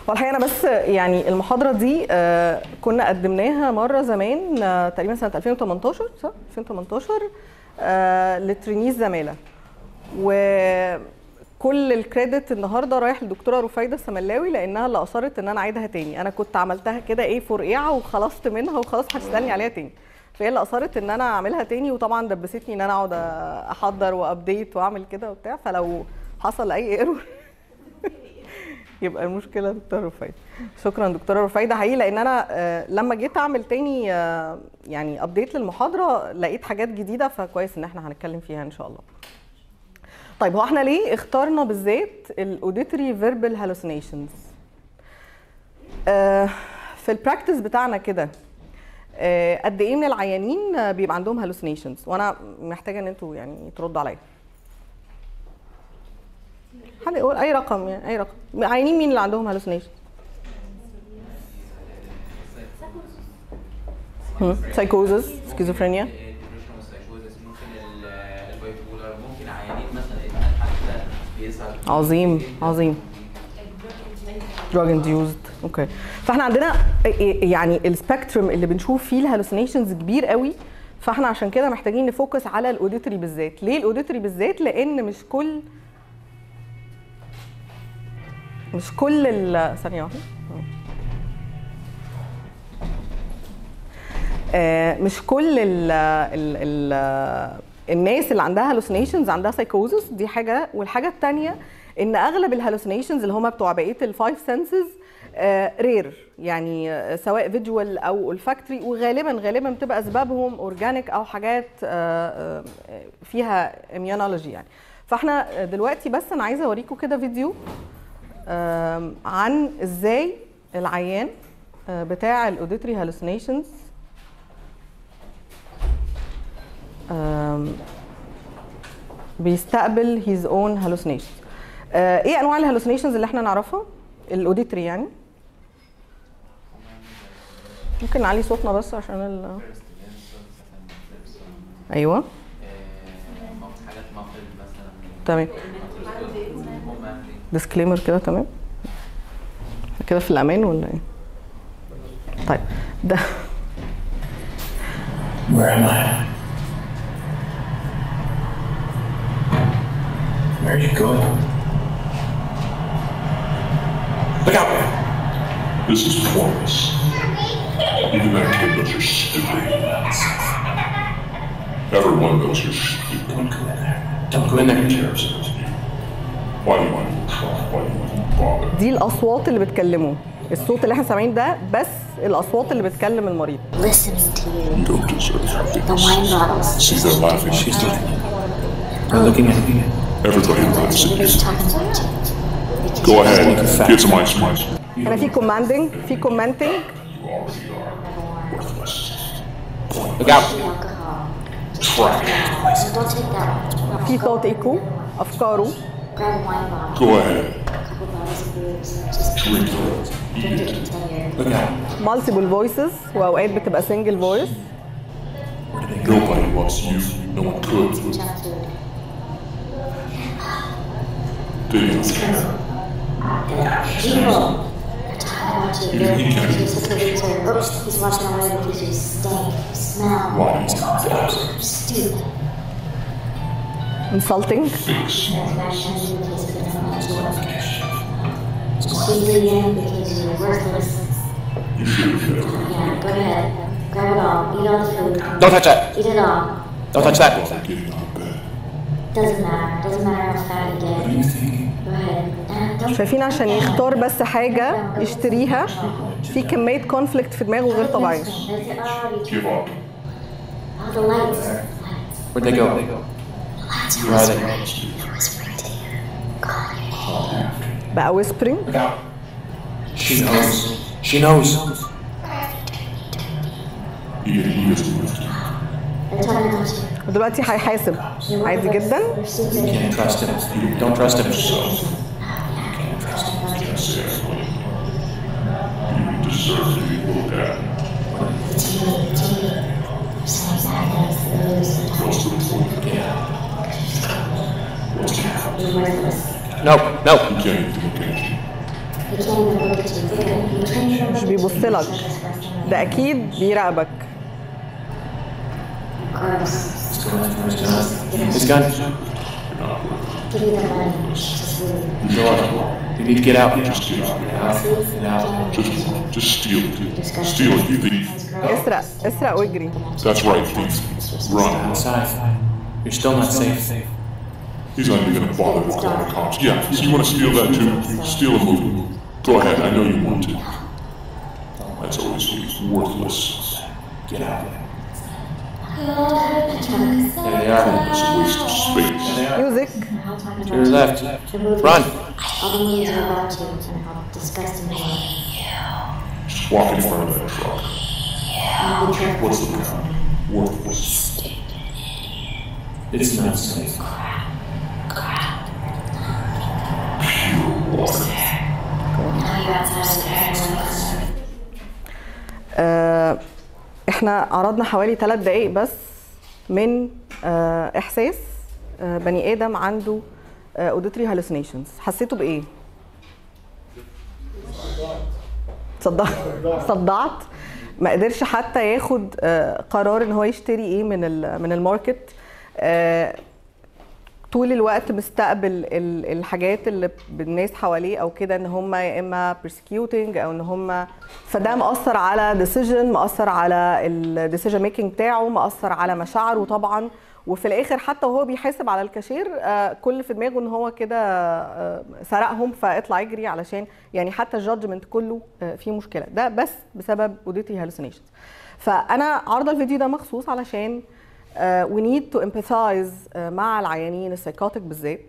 والحقيقه انا بس يعني المحاضره دي آه، كنا قدمناها مره زمان آه، تقريبا سنه 2018 صح 2018 آه، لترينيز زماله وكل الكريدت النهارده رايح للدكتوره رفايده السملاوي لانها اللي اصرت ان انا اعيدها تاني انا كنت عملتها كده ايه فرقيعه وخلصت منها وخلاص هتسالني عليها تاني فهي اللي اصرت ان انا اعملها تاني وطبعا دبستني ان انا اقعد احضر وابديت واعمل كده وبتاع فلو حصل اي ايرور يبقى المشكله دكتوره رفايده شكرا دكتوره رفايده حقيقي لان انا آه، لما جيت اعمل تاني آه، يعني ابديت للمحاضره لقيت حاجات جديده فكويس ان احنا هنتكلم فيها ان شاء الله طيب هو احنا ليه اخترنا بالذات الاوديتوري فيربال هالوسينيشنز في البراكتس بتاعنا كده آه، قد ايه من العيانين آه، بيبقى عندهم هالوسينيشنز وانا محتاجه ان انتوا يعني تردوا عليا حد يقول اي رقم يعني اي رقم عيانين مين اللي عندهم هالوسينيشن سايكوزس سكيزوفرينيا depression وسايكوزس ممكن ال- البايبولار ممكن عيانين مثلا ادمان حتى بيظهر عظيم عظيم دراج انديوزد اوكي فاحنا عندنا يعني السبيكتروم اللي بنشوف فيه الهالوسينيشنز كبير قوي فاحنا عشان كده محتاجين نفوكس على الاوديتوري بالذات ليه الاوديتوري بالذات لان مش كل مش كل ال ثانيه واحده آه، مش كل ال ال ال الناس اللي عندها هالوسينيشنز عندها سايكوزس دي حاجه والحاجه الثانيه ان اغلب الهالوسينيشنز اللي هم بتوع بقيه الفايف سنسز رير يعني آه، سواء فيجوال او اولفاكتوري وغالبا غالبا بتبقى اسبابهم اورجانيك او حاجات آه، آه، فيها اميونولوجي يعني فاحنا دلوقتي بس انا عايزه اوريكم كده فيديو آم، عن ازاي العيان آه، بتاع الاوديتري هالوسينيشنز بيستقبل his own hallucinations آه، ايه انواع الهالوسينيشنز اللي احنا نعرفها الاوديتري يعني ممكن نعلي صوتنا بس عشان ال... ايوه حاجات مفرد مثلا تمام ديسكليمر كده تمام كده في الامان ولا ايه طيب ده Where am I? Where are you going? Look out! This is pointless. Even that kid knows you're stupid. Everyone knows you're stupid. Don't go in there. Don't go in there. Why do you even try? Why do you even bother? دي الاصوات اللي بتكلمه الصوت اللي احنا سامعين ده بس الاصوات اللي بتكلم المريض listening to you. You don't deserve The happiness. wine bottles. See, they're laughing. She's looking. They're looking at me. Everybody laughs at Everybody's you. talking about you. Go ahead, get some ice cream. هنا في كوماندنج في كومنتنج You already are worthless. Look out! Alcohol. Just take that. Don't take that. في ثوت ايكو افكاره Grab a wine bottle. Go ahead, A couple bottles of booze. Just drink it, eat drink it it. until you're Look out! مالتيبل فويسز واوقات بتبقى سنجل فويس Nobody loves you. No one could. junk food. They don't care. People. They're talking about you. Even he They're can't. just looking to Oops, he's watching my way because you stink. Smell. Why do you Stupid. insulting fake smile? Just keep leaving because you're worthless. You should have never. Yeah, go ahead. Grab it all. Eat all the food. Don't touch that! Eat it all. Don't touch that! Bother getting out of bed. Doesn't matter. Doesn't matter how fat you What are get. you thinking? Go ahead. Uh, don't شايفين عشان يختار بس حاجه يشتريها في كميه كونفليكت في دماغه غير طبيعيه There's already Give up. all the lights. Lights. Where'd they go? Lights are Where are they? whispering. Whispering to you. Call your name. بقى ويسبرينج Look out! She knows. She knows. He, he is the wisdom. They're talking about you. ودلوقتي هيحاسب عادي جدا You're stupid. Can't trust him. Don't trust him. Say I will. You deserve to be looked at. The TV. The TV. They're saying bad things to the news. They're Goes to the point. talking. You're worthless. No, no. You can't even look at you. He can't even look at you. He can't even مش look بيبص at you. لك ده اكيد بيراقبك Gross. What's going on? Where's Jonathan? His gun. Give me the money. Just leave. Door. You need to get out. Just get out. Get out. Get out. Just, just steal it. Steal it, you thief. اسرق اسرق واجري That's right, thief. Run. Outside. You're still not safe. He's not even gonna bother to call the cops. Yeah, so you wanna steal that too? Steal a movie. Go ahead, I know you want to. That's always worthless. Get out. There they are. It's a waste of space. There they are. ميوزك To your left. Run. All the movies are about to and how disgusting they are. Just walk in front of that truck. I'll be careful. What's the count? Worthless. It's not safe. Now you're outside and everyone else. آه، احنا عرضنا حوالي ثلاث دقايق بس من آه، احساس آه، بني ادم عنده اوديتري هالوسينيشنز حسيتوا بايه صدعت صدعت ما قدرش حتى ياخد آه، قرار ان هو يشتري ايه من ال- من الماركت آه، طول الوقت مستقبل ال- الحاجات اللي بالناس حواليه او كده ان هم يا اما persecuting او ان هم فده مأثر على decision مأثر على الديسيجن ميكنج بتاعه مأثر على مشاعره طبعا وفي الاخر حتى وهو بيحاسب على الكاشير آه، كل اللي في دماغه ان هو كده آه، سرقهم فاطلع يجري علشان يعني حتى الجادجمنت كله آه، فيه مشكله ده بس بسبب اوديتي هالوسينيشنز فانا عارضه الفيديو ده مخصوص علشان وي نيد تو امباثايز مع العيانين السايكوتيك بالذات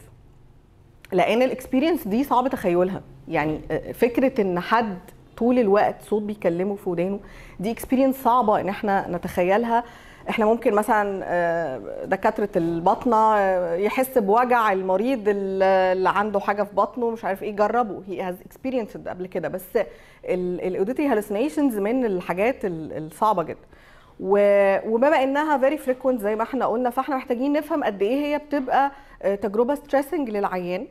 لان الاكسبيرينس دي صعب تخيلها يعني آه، فكره ان حد طول الوقت صوت بيكلمه في ودانه دي اكسبيرينس صعبه ان احنا نتخيلها احنا ممكن مثلا آه، دكاتره البطنه آه، يحس بوجع المريض اللي عنده حاجه في بطنه مش عارف ايه جربه هي هاز اكسبيرينس قبل كده بس الاوديتي هالوسينيشنز من الحاجات ال- الصعبه جدا و- وبما انها فيري فريكوينت زي ما احنا قلنا فاحنا محتاجين نفهم قد ايه هي بتبقى آه، تجربه ستريسنج للعيان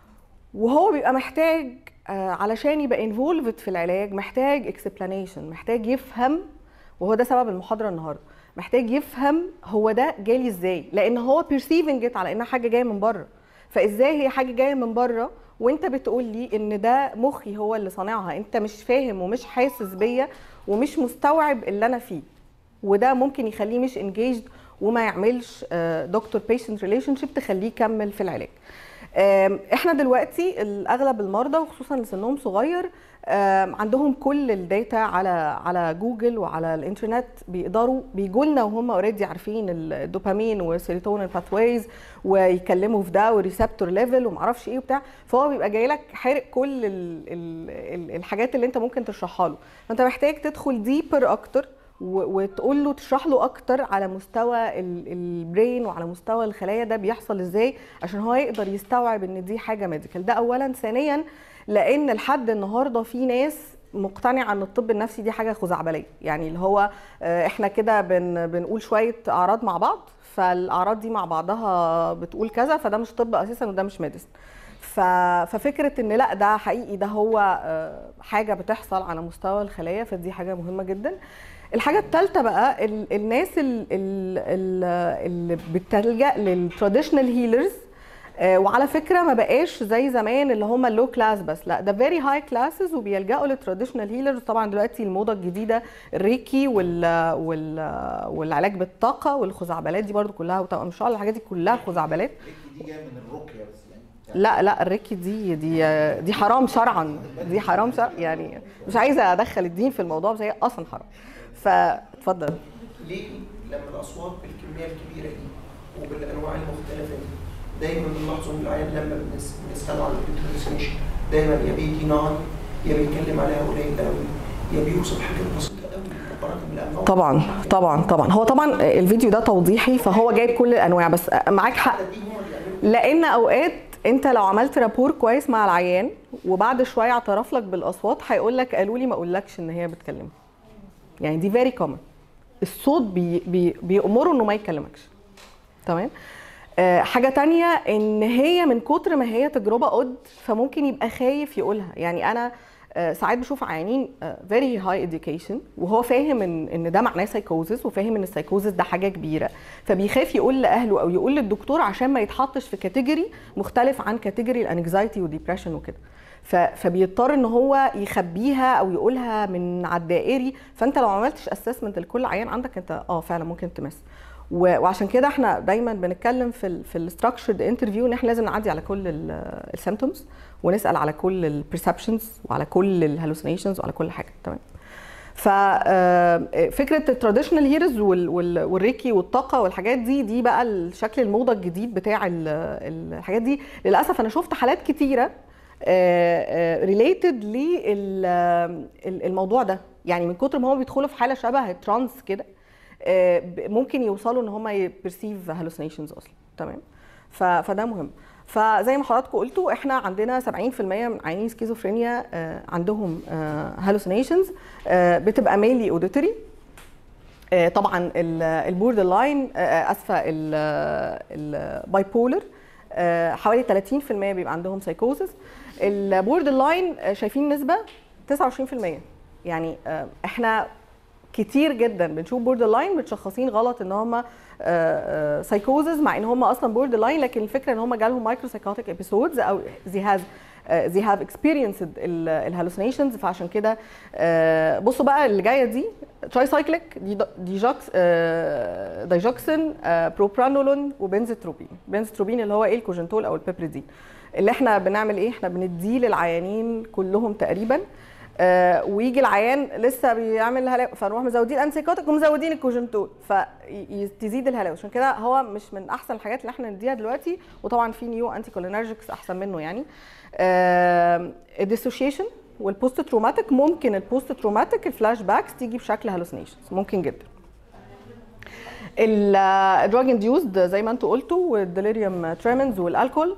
وهو بيبقى محتاج آه، علشان يبقى انفولفد في العلاج محتاج اكسبلانيشن محتاج يفهم وهو ده سبب المحاضره النهارده محتاج يفهم هو ده جالي ازاي لان هو بيرسيفنج ات على انها حاجه جايه من بره فازاي هي حاجه جايه من بره وانت بتقول لي ان ده مخي هو اللي صانعها انت مش فاهم ومش حاسس بيا ومش مستوعب اللي انا فيه وده ممكن يخليه مش انجيجد وما يعملش دكتور بيشنت ريليشن شيب تخليه يكمل في العلاج آم، احنا دلوقتي اغلب المرضى وخصوصا اللي سنهم صغير آم، عندهم كل الداتا على على جوجل وعلى الانترنت بيقدروا بيجوا لنا وهم اوريدي عارفين الدوبامين والسيروتونين باثويز ويكلموا في ده والريسبتور ليفل ومعرفش ايه وبتاع فهو بيبقى جاي لك حارق كل ال ال ال الحاجات اللي انت ممكن تشرحها له فانت محتاج تدخل ديبر اكتر و- وتقول له تشرح له اكتر على مستوى ال- البرين وعلى مستوى الخلايا ده بيحصل ازاي عشان هو يقدر يستوعب ان دي حاجه ميديكال ده اولا ثانيا لان لحد النهارده في ناس مقتنعه ان الطب النفسي دي حاجه خزعبليه يعني اللي هو آه، احنا كده بن بنقول شويه اعراض مع بعض فالاعراض دي مع بعضها بتقول كذا فده مش طب اساسا وده مش ميديسن ف... ففكره ان لا ده حقيقي ده هو آه، حاجه بتحصل على مستوى الخلايا فدي حاجه مهمه جدا الحاجه الثالثه بقى ال... الناس ال... ال... ال... اللي بتلجا للتراديشنال هيلرز وعلى فكره ما بقاش زي زمان اللي هم اللو كلاس بس لا ده فيري هاي كلاسز وبيلجأوا للتراديشنال هيلرز طبعا دلوقتي الموضه الجديده الريكي وال وال والعلاج بالطاقه والخزعبلات دي برضو كلها وطبعا مش هقول الحاجات دي كلها خزعبلات دي جايه من الرقيه بس يعني لا لا الريكي دي دي دي حرام شرعا دي حرام شرعا يعني مش عايزه ادخل الدين في الموضوع بس هي اصلا حرام فاتفضل ليه لما الاصوات بالكميه الكبيره دي وبالانواع المختلفه دي دايما بنلاحظ ان العيان لما بنس- بنساله عن الانترنسيشن دايما يا بيديناي يا بيتكلم عليها قليل قوي يا بيوصف حاجات بسيطه قوي مقارنه بالانواع طبعا طبعا طبعا هو طبعا الفيديو ده توضيحي فهو جايب كل الانواع بس معاك حق دي هم اللي يعملوا لان اوقات انت لو عملت رابور كويس مع العيان وبعد شويه اعترف لك بالاصوات هيقول لك قالوا لي ما اقولكش ان هي بتكلمه يعني دي فيري كومن الصوت بي بي بيأمره انه ما يكلمكش تمام آه، حاجة تانية ان هي من كتر ما هي تجربة قد فممكن يبقى خايف يقولها يعني انا آه، ساعات بشوف عيانين فيري هاي education وهو فاهم ان ان ده معناه سايكوزس وفاهم ان السايكوزس ده حاجه كبيره فبيخاف يقول لاهله او يقول للدكتور عشان ما يتحطش في كاتيجوري مختلف عن كاتيجوري الانكزايتي والديبريشن وكده ف- فبيضطر ان هو يخبيها او يقولها من على الدائري فانت لو ما عملتش اسسمنت لكل عيان عندك انت اه فعلا ممكن تمس و- وعشان كده احنا دايما بنتكلم في ال في الستراكشرد انترفيو ان احنا لازم نعدي على كل السيمتومز ونسال على كل البرسبشنز وعلى كل الهلوسينيشنز وعلى كل حاجه تمام ففكره التراديشنال هيرز والريكي والطاقه والحاجات دي دي بقى الشكل الموضه الجديد بتاع ال- الحاجات دي للاسف انا شفت حالات كتيره ريليتد للموضوع ده يعني من كتر ما هم بيدخلوا في حاله شبه الترانس كده آه، ب- ممكن يوصلوا ان هم يبرسيف هالوسينيشنز اصلا تمام ف- فده مهم فزي ما حضراتكم قلتوا احنا عندنا 70% من عيانين سكيزوفرينيا آه، عندهم هالوسينيشنز بتبقى ميلي اوديتوري طبعا البوردر لاين اسفه الباي بولر حوالي 30% بيبقى عندهم سايكوزس البوردر لاين شايفين نسبه 29% يعني آه، احنا كتير جدا بنشوف بوردر لاين متشخصين غلط ان هم سايكوزز مع ان هم اصلا بوردر لاين لكن الفكره ان هم جالهم مايكرو سايكوتيك ابيسودز او زي هاز زي هاف اكسبيرينسد الهالوسينيشنز فعشان كده آه، بصوا بقى اللي جايه دي تراي سايكليك دي ديجوكس دايجوكسين بروبرانولون وبنزتروبين بنزتروبين اللي هو ايه الكوجنتول او البيبريدين اللي احنا بنعمل ايه احنا بنديه للعيانين كلهم تقريبا آه، ويجي العيان لسه بيعمل هلاوس فنروح مزودين انسيكوتيك ومزودين الكوجنتول فتزيد الهلاوس عشان كده هو مش من احسن الحاجات اللي احنا نديها دلوقتي وطبعا في نيو انتي كولينرجيكس احسن منه يعني الديسوشيشن والبوست تروماتيك ممكن البوست تروماتيك الفلاش باكس تيجي بشكل هالوسينيشنز ممكن جدا الدراج انديوزد زي ما انتوا قلتوا والديليريوم تريمنز والالكول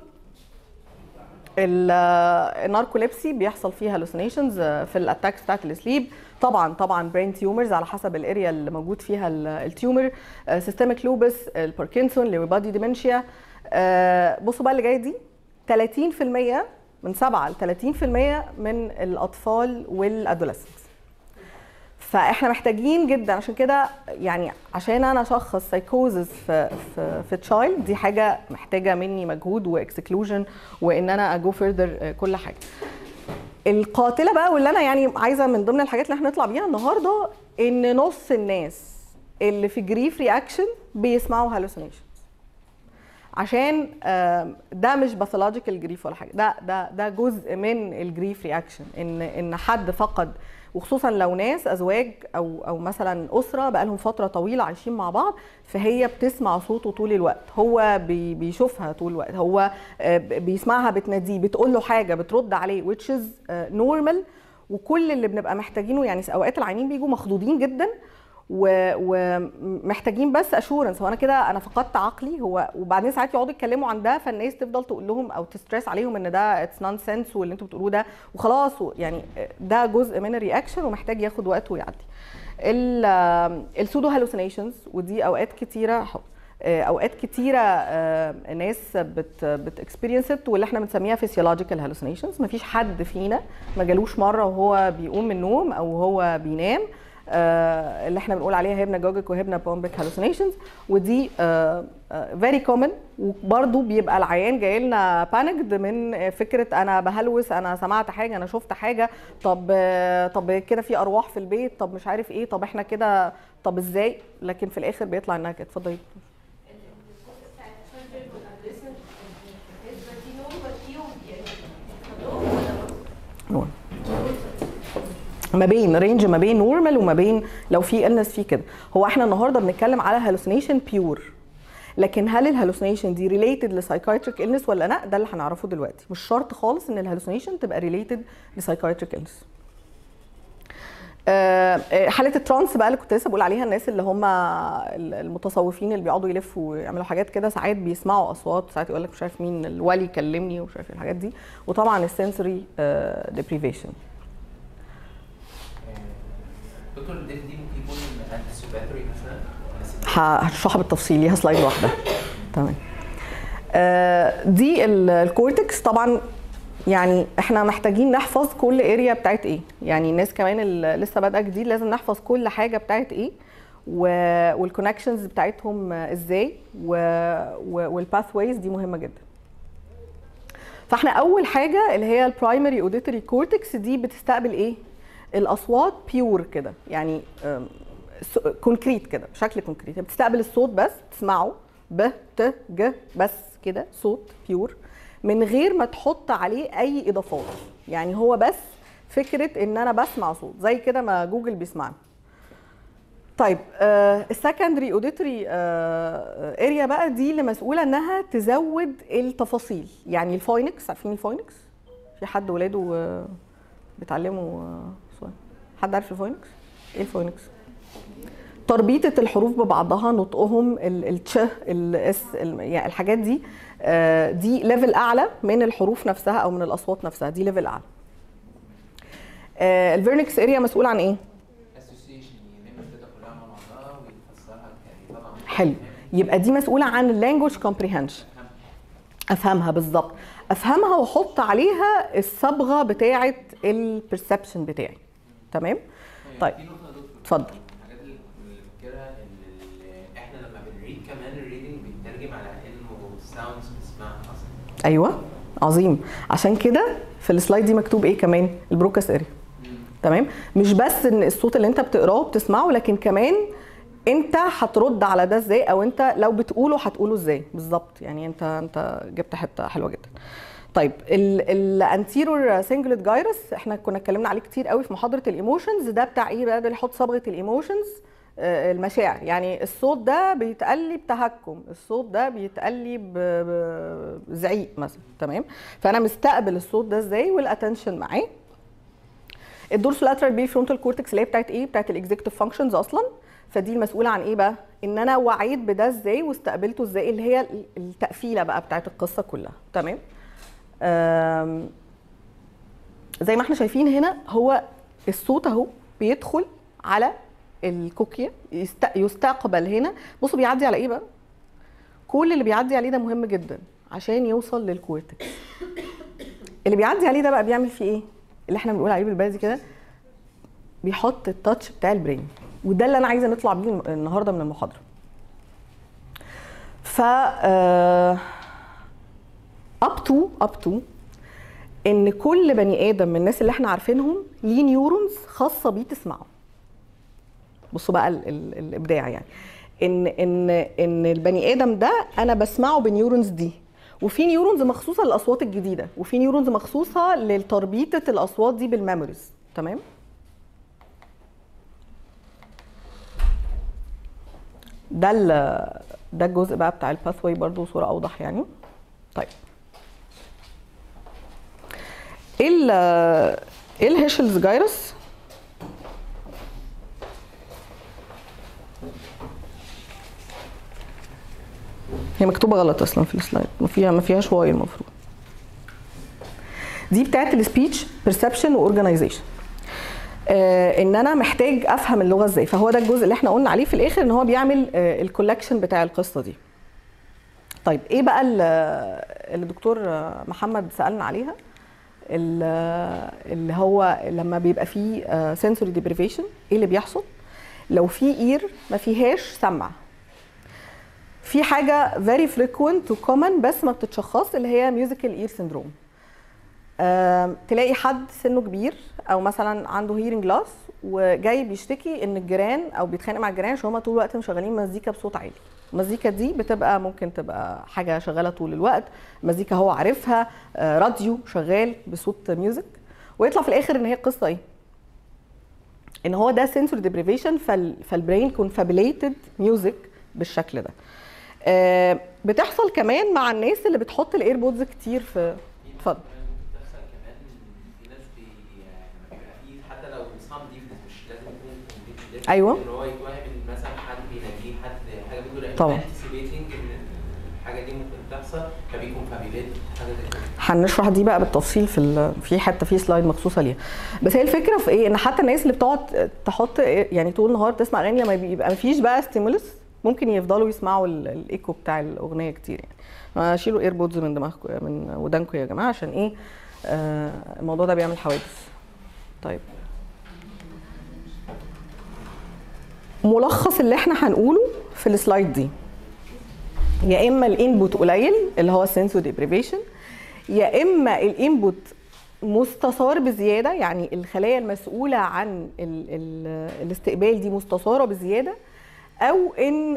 ال- الناركوليبسي بيحصل فيه هالوسينيشنز في الاتاكس بتاعت السليب طبعا طبعا برين تيومرز على حسب الاريا اللي موجود فيها ال- التيومر سيستميك لوبس الباركنسون ليوي بادي ديمنشيا بصوا بقى اللي جاي دي 30% من 7 ل 30% من الاطفال والادوليسنتس فاحنا محتاجين جدا عشان كده يعني عشان انا اشخص سايكوزس في في في تشايلد دي حاجه محتاجه مني مجهود واكسكلوجن وان انا اجو فيردر كل حاجه القاتله بقى واللي انا يعني عايزه من ضمن الحاجات اللي احنا نطلع بيها النهارده ان نص الناس اللي في جريف رياكشن بيسمعوا هالوسينيشن عشان آم، ده مش باثولوجيكال جريف ولا حاجه ده ده ده جزء من الجريف رياكشن ان ان حد فقد وخصوصا لو ناس ازواج او او مثلا اسره بقى لهم فتره طويله عايشين مع بعض فهي بتسمع صوته طول الوقت هو بي بيشوفها طول الوقت هو آه، ب- بيسمعها بتناديه بتقول له حاجه بترد عليه which is نورمال وكل اللي بنبقى محتاجينه يعني اوقات العيانين بيجوا مخضوضين جدا و- ومحتاجين بس اشورنس هو انا كده انا فقدت عقلي هو وبعدين ساعات يقعدوا يتكلموا عن ده فالناس تفضل تقول لهم او تستريس عليهم ان ده اتس نون سنس واللي انتوا بتقولوه ده وخلاص و- يعني ده جزء من الرياكشن ومحتاج ياخد وقت ويعدي السودو هالوسينيشنز ودي اوقات كتيره آه، اوقات كتيره آه، ناس بت بتكسبيرينس واللي احنا بنسميها فيسيولوجيكال هالوسينيشنز مفيش حد فينا ما جالوش مره وهو بيقوم من النوم او هو بينام آه، اللي احنا بنقول عليها هيبناجوجيك وهيبنا بومبيك هالوسينيشنز ودي فيري كومن وبرده بيبقى العيان جاي لنا بانكد من فكره انا بهلوس انا سمعت حاجه انا شفت حاجه طب آه، طب كده في ارواح في البيت طب مش عارف ايه طب احنا كده طب ازاي لكن في الاخر بيطلع انها كده اتفضلي نور ما بين رينج ما بين نورمال وما بين لو في النس في كده هو احنا النهارده بنتكلم على هالوسينيشن بيور لكن هل الهالوسينيشن دي ريليتد لسايكايتريك النس ولا لا ده اللي هنعرفه دلوقتي مش شرط خالص ان الهالوسينيشن تبقى ريليتد لسايكايتريك النس حاله الترانس بقى اللي كنت لسه بقول عليها الناس اللي هم المتصوفين اللي بيقعدوا يلفوا ويعملوا حاجات كده ساعات بيسمعوا اصوات ساعات يقول لك مش عارف مين الولي كلمني ومش عارف إيه الحاجات دي وطبعا السنسوري ديبريفيشن دكتور الديف دي ممكن يكون انتي سوباتري مثلا ه- هشرحها بالتفصيل ليها سلايد واحده تمام آه، دي ال- الكورتكس طبعا يعني احنا محتاجين نحفظ كل اريا بتاعت ايه يعني الناس كمان اللي لسه بادئه جديد لازم نحفظ كل حاجه بتاعت ايه والكونكشنز بتاعتهم ازاي والباث ويز دي مهمه جدا فاحنا اول حاجه اللي هي البرايمري اوديتوري كورتكس دي بتستقبل ايه الاصوات بيور كده يعني أم، س- كونكريت كده بشكل كونكريت هي بتستقبل الصوت بس تسمعه ب ت ج بس كده صوت بيور من غير ما تحط عليه اي اضافات يعني هو بس فكره ان انا بسمع صوت زي كده ما جوجل بيسمعني طيب السكندري اوديتوري اريا بقى دي اللي مسؤوله انها تزود التفاصيل يعني الفوينكس عارفين الفوينكس في حد ولاده آه، بيتعلموا آه، صوت حد عارف الفوينكس ايه الفوينكس تربيطه الحروف ببعضها نطقهم التش الاس يعني الحاجات دي آه، دي ليفل اعلى من الحروف نفسها او من الاصوات نفسها دي ليفل اعلى الفيرنكس اريا مسؤول عن ايه اسوسيشن يلم الداتا كلها مع بعضها ويفسرها يعني طبعا حلو يبقى دي مسؤوله عن اللانجوج كومبريهنشن افهمها بالظبط افهمها واحط عليها الصبغه بتاعه البرسبشن بتاعي تمام طيب في نقطه يا دكتور اتفضل الحاجات اللي اللي فاكرها ان ال- احنا لما بنريد كمان الريدنج بيترجم على انه ساوندز بنسمعها اصلا ايوه عظيم عشان كده في السلايد دي مكتوب ايه كمان البروكاس اريا تمام مش بس ان الصوت اللي انت بتقراه بتسمعه لكن كمان انت هترد على ده ازاي او انت لو بتقوله هتقوله ازاي بالظبط يعني انت انت جبت حته حلوه جدا طيب الانتيرور سنجلت جايرس احنا كنا اتكلمنا عليه كتير قوي في محاضره الايموشنز ده بتاع ايه بقى ده اللي يحط صبغه الايموشنز آه، المشاعر يعني الصوت ده بيتقال لي بتهكم الصوت ده بيتقال لي ب- بزعيق مثلا تمام فانا مستقبل الصوت ده ازاي والاتنشن معاه الدورسولاترال بي فرونتال كورتكس اللي هي بتاعت ايه بتاعت الاكزيكتيف فانكشنز اصلا فدي المسؤوله عن ايه بقى ان انا وعيت بده ازاي واستقبلته ازاي اللي هي التقفيله بقى بتاعت القصه كلها تمام آم، زي ما احنا شايفين هنا هو الصوت اهو بيدخل على الكوكيا يست- يستقبل هنا بصوا بيعدي على ايه بقى كل اللي بيعدي عليه ده مهم جدا عشان يوصل للكورتكس اللي بيعدي عليه ده بقى بيعمل فيه ايه اللي احنا بنقول عليه بالبلدي كده بيحط التاتش بتاع البرين وده اللي انا عايزه نطلع بيه الم- النهارده من المحاضره ف اب تو اب تو ان كل بني ادم من الناس اللي احنا عارفينهم ليه نيورونز خاصه بيه تسمعه بصوا بقى ال ال الابداع يعني ان ان ان البني ادم ده انا بسمعه بنيورونز دي وفي نيورونز مخصوصه للاصوات الجديده وفي نيورونز مخصوصه لتربيطه الاصوات دي بالميموريز تمام ده ال- ده الجزء بقى بتاع الباثواي برضو صوره اوضح يعني طيب ايه ال ايه الهيشلز جايرس هي مكتوبه غلط اصلا في السلايد ما فيها ما فيهاش واي المفروض دي بتاعت السبيتش بيرسبشن واورجنايزيشن آه ان انا محتاج افهم اللغه ازاي فهو ده الجزء اللي احنا قلنا عليه في الاخر ان هو بيعمل آه الكولكشن بتاع القصه دي طيب ايه بقى ال- اللي الدكتور آه، محمد سالنا عليها ال- اللي هو لما بيبقى فيه سنسوري ديبريفيشن ايه اللي بيحصل لو في اير ما فيهاش سمع في حاجه very frequent وكومن بس ما بتتشخص اللي هي ميوزيكال اير سيندروم تلاقي حد سنه كبير او مثلا عنده هيرنج لاس وجاي بيشتكي ان الجيران او بيتخانق مع الجيران عشان هما طول الوقت مشغلين مزيكا بصوت عالي المزيكا دي بتبقى ممكن تبقى حاجه شغاله طول الوقت مزيكا هو عارفها آه، راديو شغال بصوت ميوزك ويطلع في الاخر ان هي القصه ايه ان هو ده سنسور ديبريفيشن فالبرين كونفابيليتد ميوزك بالشكل ده آه، بتحصل كمان مع الناس اللي بتحط الايربودز كتير في اتفضل ممكن تحصل كمان في ناس بي لما بيبقى فيه حتى لو صام ديفنس مش لازم يكون complete deafness، أيوة. ان هو يتوهم ان مثلا حد بيناديه حد حاجه بيقول طبعا. anticipating ان الحاجه دي ممكن تحصل فبيكون فابيليت حاجه زي كده هنشرح دي بقى بالتفصيل في ال- في حته في سلايد مخصوصه ليها بس هي الفكره في ايه ان حتى الناس اللي بتقعد تحط يعني طول النهار تسمع اغاني لما بيبقى مفيش بقى ستيمولس ممكن يفضلوا يسمعوا ال- الايكو بتاع الاغنيه كتير يعني شيلوا ايربودز من دماغكم من ودانكم يا جماعه عشان ايه آه الموضوع ده بيعمل حوادث طيب ملخص اللي احنا هنقوله في السلايد دي يا اما الانبوت قليل اللي هو السنسو ديبريفيشن يا اما الانبوت مستثار بزياده يعني الخلايا المسؤوله عن ال ال الاستقبال دي مستثاره بزياده او ان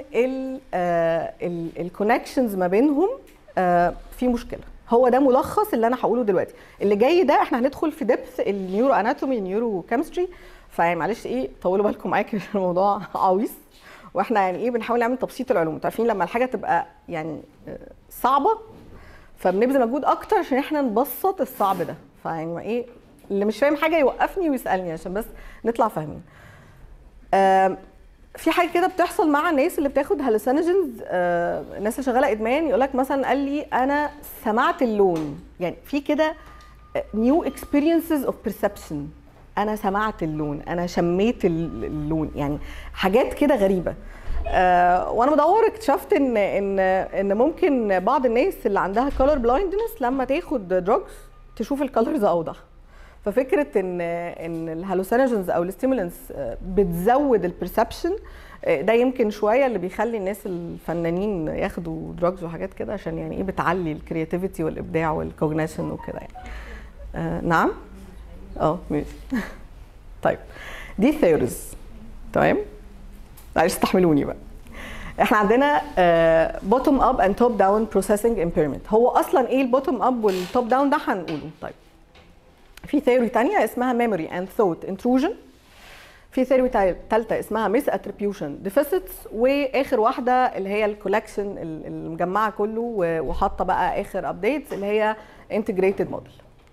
الكونكشنز ما بينهم آه، في مشكله هو ده ملخص اللي انا هقوله دلوقتي اللي جاي ده احنا هندخل في دبث النيورو اناتومي النيورو كيمستري فيعني معلش ايه طولوا بالكم معايا كده الموضوع عويص واحنا يعني ايه بنحاول نعمل تبسيط العلوم انتوا عارفين لما الحاجه تبقى يعني آه، صعبه فبنبذل مجهود اكتر عشان احنا نبسط الصعب ده فيعني ايه اللي مش فاهم حاجه يوقفني ويسالني عشان بس نطلع فاهمين آم، في حاجه كده بتحصل مع الناس اللي بتاخد هالوسينوجينز الناس اللي شغاله ادمان يقول لك مثلا قال لي انا سمعت اللون يعني في كده نيو اكسبيرينسز اوف بيرسبشن انا سمعت اللون انا شميت ال- اللون يعني حاجات كده غريبه آه وانا بدور اكتشفت ان ان ان ممكن بعض الناس اللي عندها كولر بلايندنس لما تاخد دراجز تشوف الكالرز اوضح ففكره ان ان الهالوسينوجينز او الستيمولنس بتزود البرسبشن ده يمكن شويه اللي بيخلي الناس الفنانين ياخدوا دراجز وحاجات كده عشان يعني ايه بتعلي الكرياتيفيتي والابداع والكوجنيشن وكده يعني آه نعم اه ماشي طيب دي ثيوريز تمام معلش استحملوني بقى احنا عندنا بوتوم اب اند توب داون بروسيسنج امبيرمنت هو اصلا ايه البوتوم اب والتوب داون ده هنقوله طيب في ثيوري تانية اسمها memory and thought intrusion في ثيوري ثالثة اسمها ميس اتريبيوشن ديفيسيتس واخر واحدة اللي هي الكولكشن المجمعة كله و- وحاطة بقى اخر ابديتس اللي هي انتجريتد موديل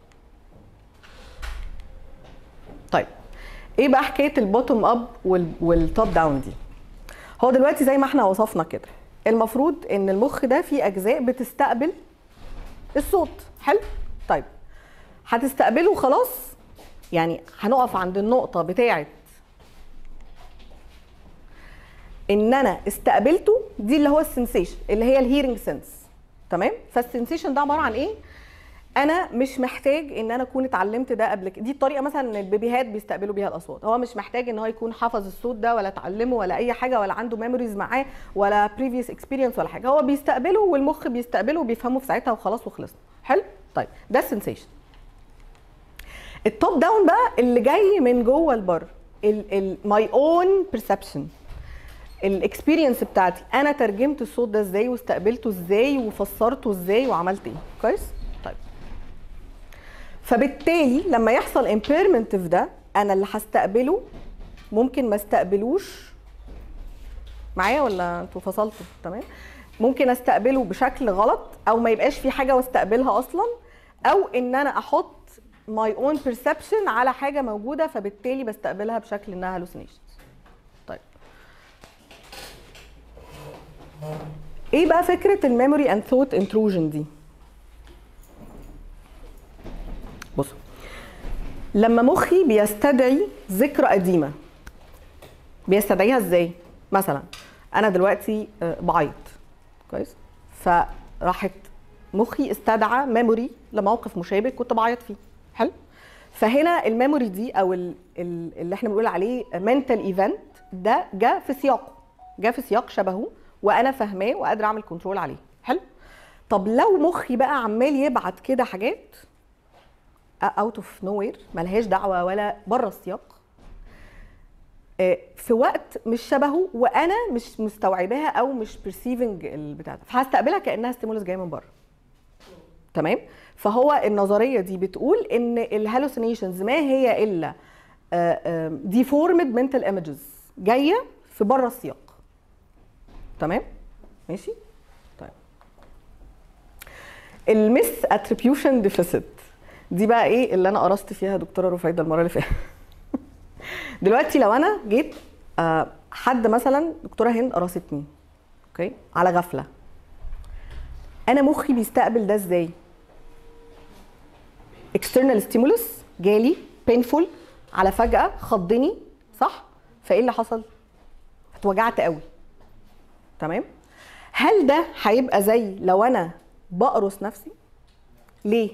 طيب ايه بقى حكايه البوتوم اب والتوب داون دي هو دلوقتي زي ما احنا وصفنا كده المفروض ان المخ ده فيه اجزاء بتستقبل الصوت حلو طيب هتستقبله خلاص يعني هنقف عند النقطه بتاعه ان انا استقبلته دي اللي هو السنسيشن اللي هي الهيرنج سنس تمام فالسنسيشن ده عباره عن ايه انا مش محتاج ان انا اكون اتعلمت ده قبل كده دي الطريقه مثلا ان البيبيهات بيستقبلوا بيها الاصوات هو مش محتاج ان هو يكون حافظ الصوت ده ولا اتعلمه ولا اي حاجه ولا عنده ميموريز معاه ولا بريفيوس اكسبيرينس ولا حاجه هو بيستقبله والمخ بيستقبله وبيفهمه في ساعتها وخلاص وخلصنا حلو طيب ده السنسيشن التوب داون بقى اللي جاي من جوه لبره ماي اون بيرسبشن الاكسبيرينس بتاعتي انا ترجمت الصوت ده ازاي واستقبلته ازاي وفسرته ازاي وعملت ايه كويس طيب فبالتالي لما يحصل امبيرمنت في ده انا اللي هستقبله ممكن ما استقبلوش معايا ولا انتوا فصلتوا تمام ممكن استقبله بشكل غلط او ما يبقاش في حاجه واستقبلها اصلا او ان انا احط ماي اون بيرسبشن على حاجه موجوده فبالتالي بستقبلها بشكل انها هلوسينيشنز طيب ايه بقى فكره الميموري اند ثوت انتروجن دي بصوا لما مخي بيستدعي ذكرى قديمه بيستدعيها ازاي مثلا انا دلوقتي آه، بعيط كويس فراحت مخي استدعى ميموري لموقف مشابه كنت بعيط فيه حلو فهنا الميموري دي او ال- ال- اللي احنا بنقول عليه منتال ايفنت ده جاء في سياقه جاء في سياق شبهه وانا فاهماه وقادره اعمل كنترول عليه حلو طب لو مخي بقى عمال يبعت كده حاجات اوت اوف نو وير ملهاش دعوه ولا بره السياق آه، في وقت مش شبهه وانا مش مستوعباها او مش بيرسيفنج البتاع ده فهستقبلها كانها ستيمولس جاي من بره تمام فهو النظريه دي بتقول ان الهالوسينيشنز ما هي الا ديفورمد منتال ايمجز جايه في بره السياق تمام ماشي طيب المس اتريبيوشن ديفيسيت دي بقى ايه اللي انا قرصت فيها دكتوره رفايده المره اللي فاتت دلوقتي لو انا جيت آه، حد مثلا دكتوره هند قرصتني اوكي على غفله انا مخي بيستقبل ده ازاي external stimulus جالي painful على فجأة خضني صح؟ فايه اللي حصل؟ اتوجعت قوي تمام هل ده هيبقى زي لو انا بقرص نفسي ليه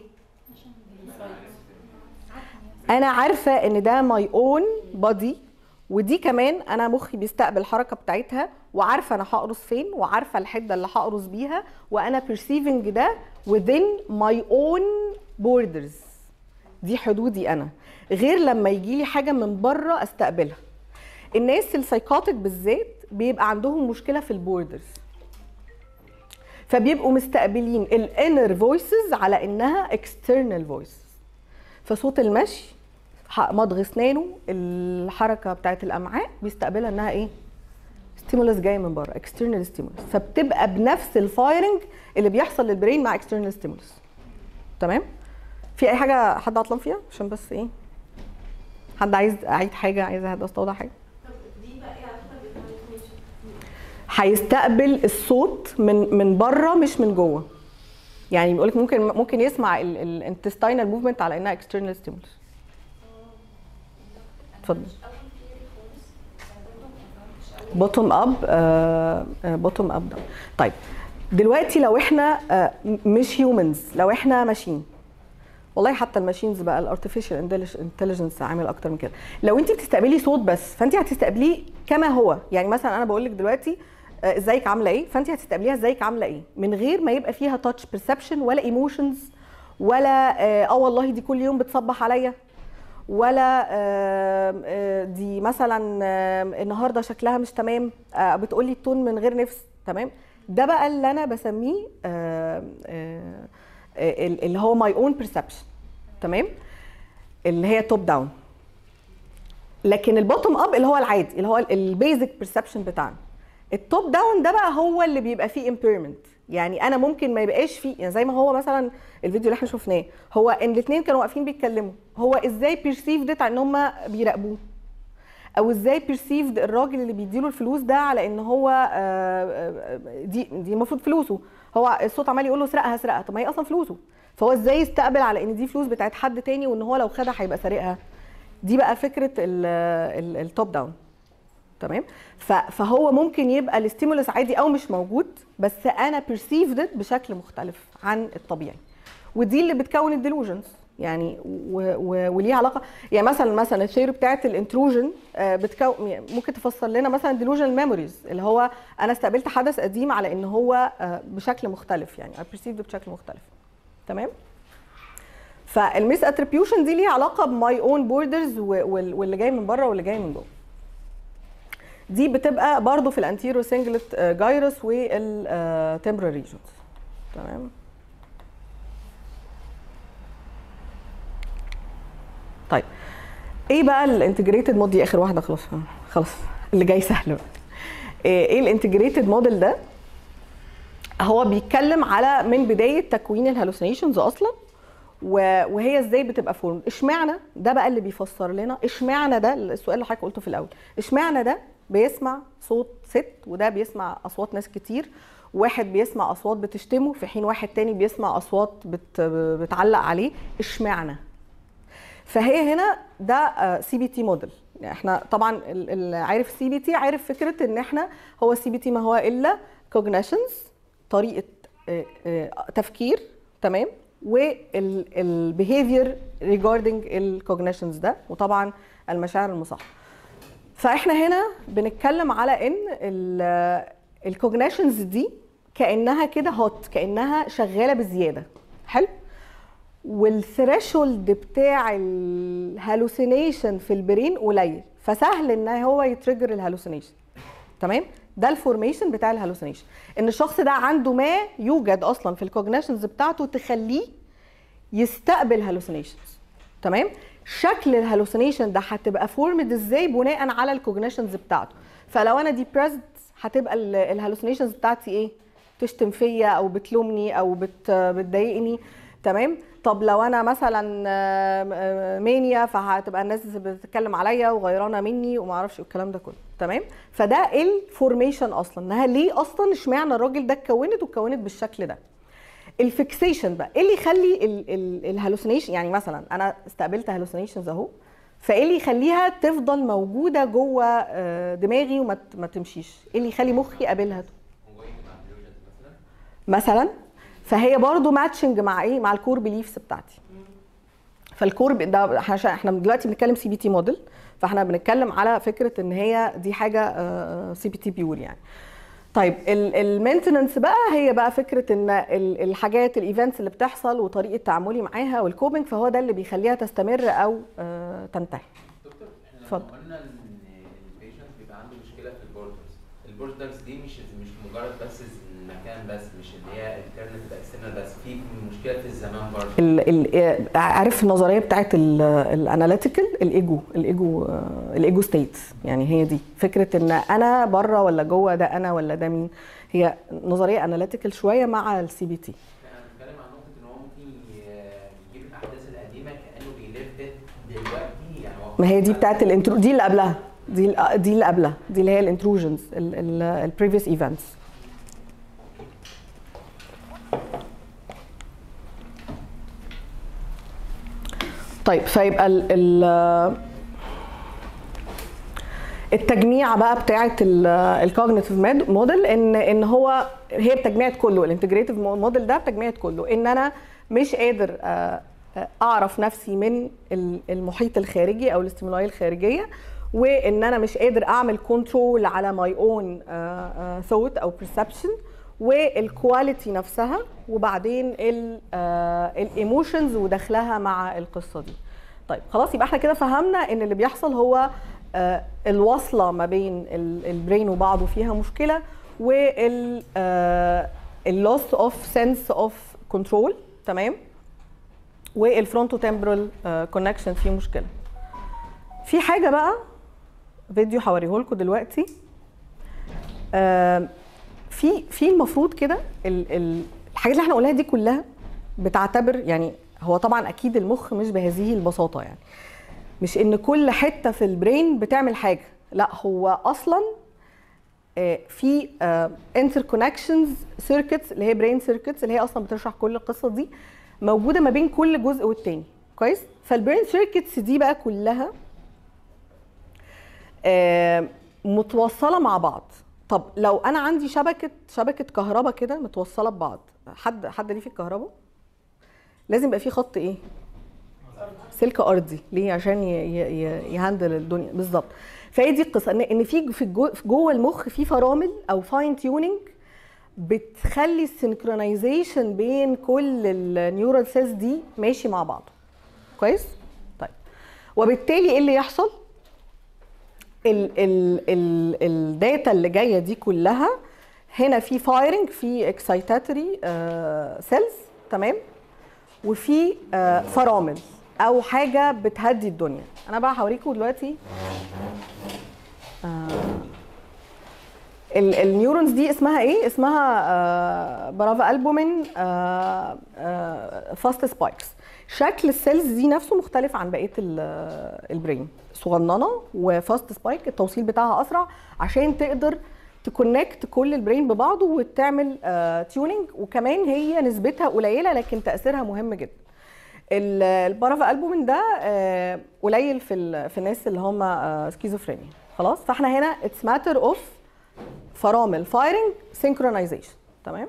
انا عارفه ان ده ماي اون بادي ودي كمان انا مخي بيستقبل الحركه بتاعتها وعارفه انا هقرص فين وعارفه الحده اللي هقرص بيها وانا perceiving ده within my own borders دي حدودي انا غير لما يجي لي حاجه من بره استقبلها الناس السايكوتيك بالذات بيبقى عندهم مشكله في البوردرز فبيبقوا مستقبلين الانر فويسز على انها اكسترنال فويسز فصوت المشي ح- مضغ اسنانه الحركه بتاعت الامعاء بيستقبلها انها ايه ستيمولس جاي من بره اكسترنال ستيمولس فبتبقى بنفس الفايرنج اللي بيحصل للبرين مع اكسترنال ستيمولس تمام في اي حاجه حد عطلان فيها عشان بس ايه حد عايز اعيد حاجه عايز حد استوضح حاجه دي بقى ايه علاقتها بالهالوسينيشن؟ هيستقبل الصوت من من بره مش من جوه يعني بيقول لك ممكن ممكن يسمع الانتستينال موفمنت على انها اكسترنال ستيمولس اتفضل بوتوم اب بوتوم اب ده طيب دلوقتي لو احنا آه، م- مش هيومنز لو احنا ماشيين والله حتى الماشينز بقى الارتفيشال انتليجنس عامل اكتر من كده لو انت بتستقبلي صوت بس فانت هتستقبليه كما هو يعني مثلا انا بقول لك دلوقتي آه، ازيك عامله ايه فانت هتستقبليها ازيك عامله ايه من غير ما يبقى فيها تاتش بيرسبشن ولا ايموشنز ولا اه آه والله دي كل يوم بتصبح عليا ولا آه، آه، دي مثلا آه، النهارده شكلها مش تمام آه، بتقولي التون من غير نفس تمام ده بقى اللي انا بسميه آه، آه، آه، اللي هو ماي اون بيرسبشن تمام اللي هي توب داون لكن البوتوم اب اللي هو العادي اللي هو البيزك بيرسبشن بتاعنا التوب داون ده بقى هو اللي بيبقى فيه امبيرمنت يعني انا ممكن ما يبقاش فيه يعني زي ما هو مثلا الفيديو اللي احنا شفناه هو ان الاثنين كانوا واقفين بيتكلموا هو ازاي بيرسيفد ان هم بيراقبوه او ازاي بيرسيفد الراجل اللي بيديله الفلوس ده على ان هو آه، آه، دي دي المفروض فلوسه هو الصوت عمال يقول له اسرقها اسرقها طب ما هي اصلا فلوسه فهو ازاي يستقبل على ان دي فلوس بتاعت حد تاني وان هو لو خدها هيبقى سارقها دي بقى فكره التوب داون تمام ف- فهو ممكن يبقى الاستيمولس عادي او مش موجود بس انا perceived it بشكل مختلف عن الطبيعي ودي اللي بتكون الديلوجنز يعني و- و- وليه علاقه يعني مثلا مثلا الثيوري بتاعت الانتروجن بتكون يعني ممكن تفسر لنا مثلا ديلوجن ميموريز اللي هو انا استقبلت حدث قديم على ان هو آه، بشكل مختلف يعني I perceived it بشكل مختلف تمام فالميس اتريبيوشن دي ليها علاقه بماي اون بوردرز واللي جاي من بره واللي جاي من جوه دي بتبقى برضو في الانتيرو سنجلت جايروس والتمبرال ريجونز تمام طيب ايه بقى الانتجريتد مود دي اخر واحده خلاص خلاص اللي جاي سهل بقى ايه إيه الانتجريتد موديل ده هو بيتكلم على من بدايه تكوين الهالوسينيشنز اصلا و- وهي ازاي بتبقى فورم اشمعنى ده بقى اللي بيفسر لنا اشمعنى ده السؤال اللي حضرتك قلته في الاول اشمعنى ده بيسمع صوت ست وده بيسمع اصوات ناس كتير واحد بيسمع اصوات بتشتمه في حين واحد تاني بيسمع اصوات بت بتعلق عليه اشمعنى فهي هنا ده سي بي تي موديل احنا طبعا ال- اللي عارف السي بي تي عارف فكره ان احنا هو السي بي تي ما هو الا cognitions طريقه آه، آه، تفكير تمام والبيهيفير ريجاردنج الكوجنيشنز ده وطبعا المشاعر المصاحبه فاحنا هنا بنتكلم على ان الكوجنيشنز دي كانها كده هوت كانها شغاله بزياده حلو والثريشولد بتاع الهالوسينيشن في البرين قليل فسهل ان هو يتريجر الهالوسينيشن تمام ده الفورميشن بتاع الهالوسينيشن ان الشخص ده عنده ما يوجد اصلا في الكوجنيشنز بتاعته تخليه يستقبل هالوسينيشنز تمام شكل الهالوسينيشن ده هتبقى فورمد ازاي بناء على الكوجنيشنز بتاعته فلو انا ديبريسد هتبقى الهالوسينيشنز بتاعتي ايه تشتم فيا او بتلومني او بت بتضايقني تمام طب لو انا مثلا آم، آم، مانيا فهتبقى الناس بتتكلم عليا وغيرانه مني وما اعرفش الكلام ده كله تمام فده الفورميشن اصلا انها ليه اصلا اشمعنى الراجل ده اتكونت واتكونت بالشكل ده الفيكسيشن بقى ايه اللي يخلي الهالوسينيشن يعني مثلا انا استقبلت هالوسينيشنز اهو فايه اللي يخليها تفضل موجوده جوه آه، دماغي وما ت- ما تمشيش ايه اللي يخلي مخي يقابلها مثلا فهي برضو ماتشنج مع ايه مع الكور بيليفز بتاعتي فالكور ب- ده إحنا عشان احنا دلوقتي بنتكلم سي بي تي موديل فاحنا بنتكلم على فكره ان هي دي حاجه سي بي تي بيور يعني طيب المينتننس بقى هي بقى فكره ان ال- الحاجات الايفنتس اللي بتحصل وطريقه تعاملي معاها والكوبنج فهو ده اللي بيخليها تستمر او آه، تنتهي دكتور احنا لما اتفضل. قلنا ان البيشنت بيبقى عنده مشكله في البوردرز البوردرز دي مش مش مجرد بس المكان بس مش اللي هي الانترنت اكسترنال بس في مشكله في الزمان برضه ال ال عارف النظريه بتاعت الاناليتيكال الايجو الايجو آه، الايجو ستيت يعني هي دي فكره ان انا بره ولا جوه ده انا ولا ده مين هي نظريه اناليتيكال شويه مع السي بي تي احنا بنتكلم عن نقطه ان هو ممكن ي- يجيب الاحداث القديمه كانه بيلف دلوقتي يعني هو ما هي دي بتاعت الانترو دي اللي قبلها دي ال- دي اللي قبلها دي اللي هي الانتروجنز البريفيوس ايفنتس طيب فيبقى ال ال التجميع بقى بتاعه الكوجنيتيف موديل ان ان هو هي بتجميعة كله الانتجريتيف موديل ده بتجميعة كله ان انا مش قادر آه، آه، اعرف نفسي من ال- المحيط الخارجي او الاستيمولاي الخارجيه وان انا مش قادر اعمل كنترول على ماي اون ثوت او perception والكواليتي نفسها وبعدين الايموشنز ودخلها مع القصه دي طيب خلاص يبقى احنا كده فهمنا ان اللي بيحصل هو آه، الوصله ما بين ال- البرين وبعضه فيها مشكله وال اللوس اوف سنس اوف كنترول تمام والفرونتو تمبرال كونكشن فيه مشكله في حاجه بقى فيديو هوريه لكم دلوقتي آم، في في المفروض كده ال- ال- الحاجات اللي احنا قلناها دي كلها بتعتبر يعني هو طبعا اكيد المخ مش بهذه البساطه يعني مش ان كل حته في البرين بتعمل حاجه لا هو اصلا آه، في انتر كونكشنز سيركتس اللي هي برين سيركتس اللي هي اصلا بتشرح كل القصه دي موجوده ما بين كل جزء والتاني كويس فالبرين سيركتس دي بقى كلها آه، متوصله مع بعض طب لو انا عندي شبكه شبكه كهرباء كده متوصله ببعض حد حد ليه في الكهرباء لازم يبقى في خط ايه سلك ارضي ليه عشان ي- ي- ي- يهندل الدنيا بالظبط فهي دي القصه ان ان في في الجو- في جوه المخ في فرامل او فاين تيوننج بتخلي السنكرونايزيشن بين كل النيورال سيلز دي ماشي مع بعض كويس طيب وبالتالي ايه اللي يحصل ال ال ال الداتا اللي جايه دي كلها هنا في فايرنج في اكسايتاتوري سيلز تمام وفي آه، فرامل او حاجه بتهدي الدنيا انا بقى هوريكم دلوقتي آه، ال- النيورونز دي اسمها ايه اسمها آه، برافا البومين فاست سبايكس شكل السيلز دي نفسه مختلف عن بقيه ال- البرين صغننه وفاست سبايك التوصيل بتاعها اسرع عشان تقدر تكونكت كل البرين ببعضه وتعمل تيوننج وكمان هي نسبتها قليله لكن تاثيرها مهم جدا ال- البارافا البومين ده آه، قليل في ال- في الناس اللي هم سكيزوفرينيا خلاص فاحنا هنا اتس ماتر اوف فرامل فايرنج سينكرونايزيشن تمام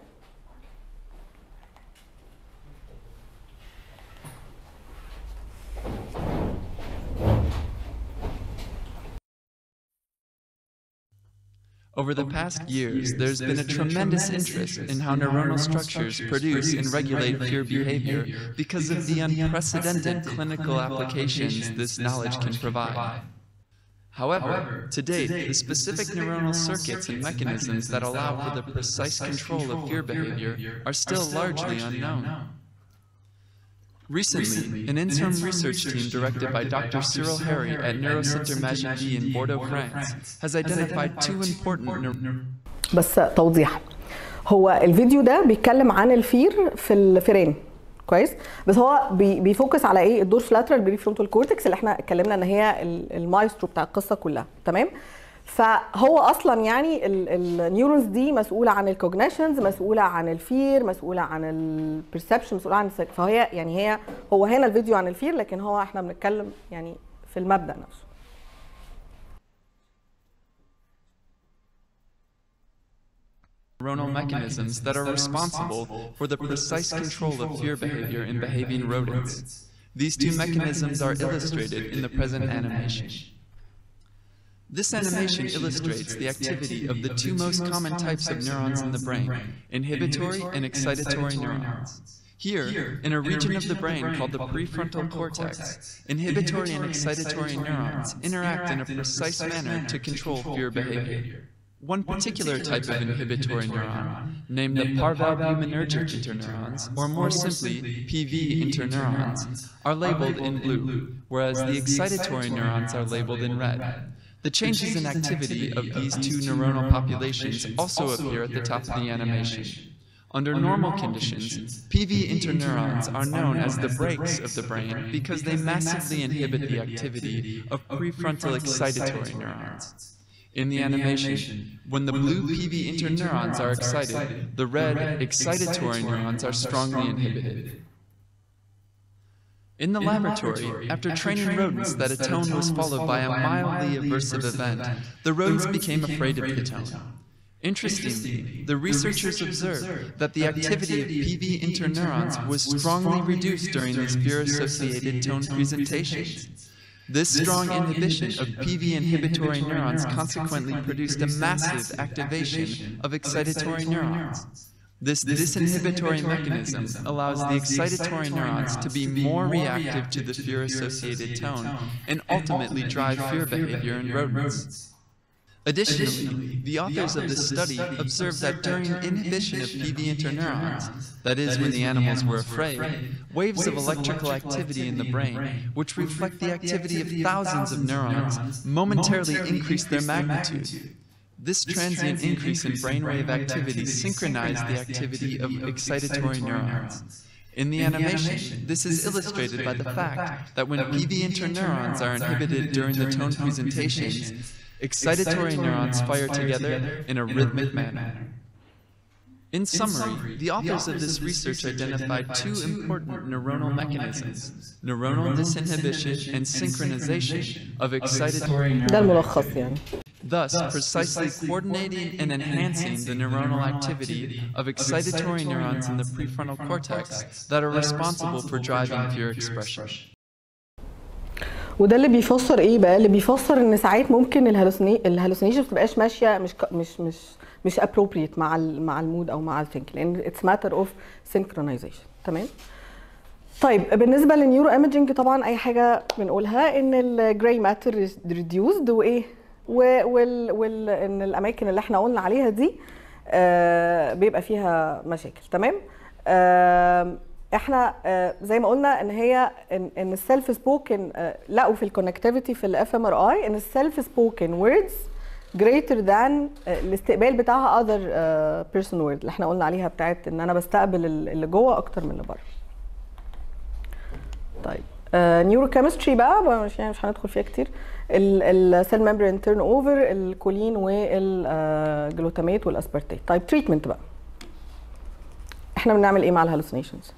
Over the past years, there's been a tremendous interest in how neuronal structures produce and regulate fear behavior because of the unprecedented clinical applications this knowledge can provide. However, to date, the specific neuronal circuits and mechanisms that allow for the precise control of fear behavior are still largely unknown. Recently, an interim research team directed by Dr. Cyril Harry at Neurocenter Magendie in Bordeaux, France, has identified two important neur- بس توضيح هو الفيديو ده بيتكلم عن الفير في الفيران كويس بس هو بي بيفوكس على ايه الدور فلاترال بريفرونتال كورتكس اللي احنا اتكلمنا ان هي ال- المايسترو بتاع القصه كلها تمام فهو اصلا يعني النيورونز دي مسؤوله عن الكوجنيشنز مسؤوله عن الفير مسؤوله عن البرسبشن مسؤوله عن السك... فهي يعني هي هو هنا الفيديو عن الفير لكن هو احنا بنتكلم يعني في المبدا نفسه neuronal mechanisms that are responsible for the precise control of fear behavior in behaving rodents. These two mechanisms are illustrated in the present animation. This animation illustrates the activity of the two most common types of neurons in the brain, inhibitory and excitatory neurons. Here, in a region of the brain called the prefrontal cortex, inhibitory and excitatory neurons interact in a precise manner to control fear behavior. One particular type of inhibitory neuron, named the parvalbuminergic interneurons, or more simply, PV interneurons, are labeled in blue, whereas the excitatory neurons are labeled in red. The changes in activity of these two neuronal populations also appear at the top of the animation. Under normal conditions, PV interneurons are known as the brakes of the brain because they massively inhibit the activity of prefrontal excitatory neurons. In the animation, when the blue PV interneurons are excited, the red excitatory neurons are strongly inhibited. In the laboratory, after training rodents that a tone was followed by a mildly aversive event, the rodents became afraid of the tone. Interestingly, the researchers observed that the activity of PV interneurons was strongly reduced during these fear-associated tone presentations. This strong inhibition of PV inhibitory neurons consequently produced a massive activation of excitatory neurons. This disinhibitory mechanism allows the excitatory neurons to be more reactive to the fear-associated tone and ultimately drive fear behavior in rodents. Additionally, the authors of this study observed that during inhibition of PV interneurons, that is, when the animals were afraid, waves of electrical activity in the brain, which reflect the activity of thousands of neurons, momentarily increased their magnitude. This transient increase in brainwave activity synchronized the activity of excitatory neurons. In the animation, this is illustrated by the fact that when PV interneurons are inhibited during the tone presentations, excitatory neurons fire together in a rhythmic manner. In summary, the authors of this research identified two important neuronal mechanisms, neuronal disinhibition and synchronization of excitatory ده neurons, الملخص يعني thus precisely coordinating and enhancing the neuronal activity of excitatory neurons in the prefrontal cortex that are responsible for driving fear expression. وده اللي بيفسر ايه بقى اللي بيفسر ان ساعات ممكن الهلوسيني الهلوسينيشن ما تبقاش ماشيه مش ك- مش مش مش appropriate مع ال مع المود او مع الثينك لان اتس ماتر اوف synchronization تمام طيب بالنسبه للنيورو ايمجنج طبعا اي حاجه بنقولها ان الجراي ماتر ريديوسد وايه و- وال وال ان الاماكن اللي احنا قلنا عليها دي آه بيبقى فيها مشاكل تمام آه احنا آه زي ما قلنا ان هي ان, إن السيلف سبوكن آه لقوا في الكونكتيفيتي في الاف ام ار اي ان السيلف سبوكن ووردز greater than آه، الاستقبال بتاعها other آه person word اللي احنا قلنا عليها بتاعت ان انا بستقبل ال- اللي جوه اكتر من اللي بره طيب نيورو كيمستري بقى بقى مش يعني مش هندخل فيها كتير السيل ممبرين تيرن اوفر الكولين والجلوتاميت والاسبرتيت طيب تريتمنت بقى احنا بنعمل ايه مع الهلوسينيشنز